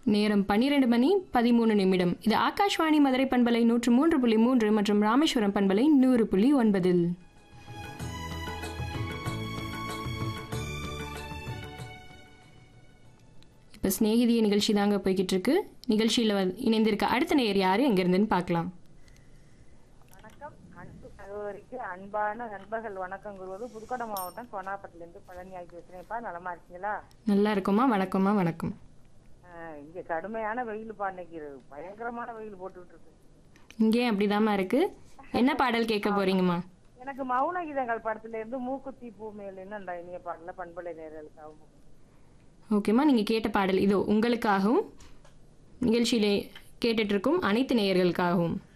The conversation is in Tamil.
நேரம் பன்னிரண்டு மணி பதிமூணு நிமிடம் இது ஆகாஷ்வாணி மதுரை பண்பலை நூற்று மூன்று புள்ளி மூன்று மற்றும் ராமேஸ்வரம் பண்பலை நூறு புள்ளி ஒன்பதில் இப்போ சிநேகிதிய நிகழ்ச்சி தாங்க போய்கிட்டு இருக்கு நிகழ்ச்சியில் இணைந்திருக்க அடுத்த நேர் யார் எங்கேருந்துன்னு பார்க்கலாம் வணக்கம் அன்பு சகோதரிக்கு அன்பான நண்பர்கள் வணக்கம் கூறுவது புதுக்கோட்டை மாவட்டம் கோனாப்பட்டிலேருந்து பழனி ஆகி பேசுறேன்ப்பா நலமா இருக்கீங்களா நல்லா இருக்குமா வணக்கமா வணக்கம் ஆஹ் இங்க கடுமையான வெயில்ப்பா இன்னைக்கு பயங்கரமான வெயில் போட்டுட்டு இருக்கு இங்கே அப்படிதாம்மா இருக்கு என்ன பாடல் கேட்க போறீங்கம்மா எனக்கு மௌன கீதங்கள் படத்துல இருந்து மூக்குத்தி பூ மேலுன்னு அந்த இனிய பாடல பண்பலை நேர்களுக்காகவும் ஓகேம்மா நீங்கள் கேட்ட பாடல் இதோ உங்களுக்காகவும் நிகழ்ச்சியிலே கேட்டுட்டு இருக்கும் அனைத்து நேயர்களுக்காகவும்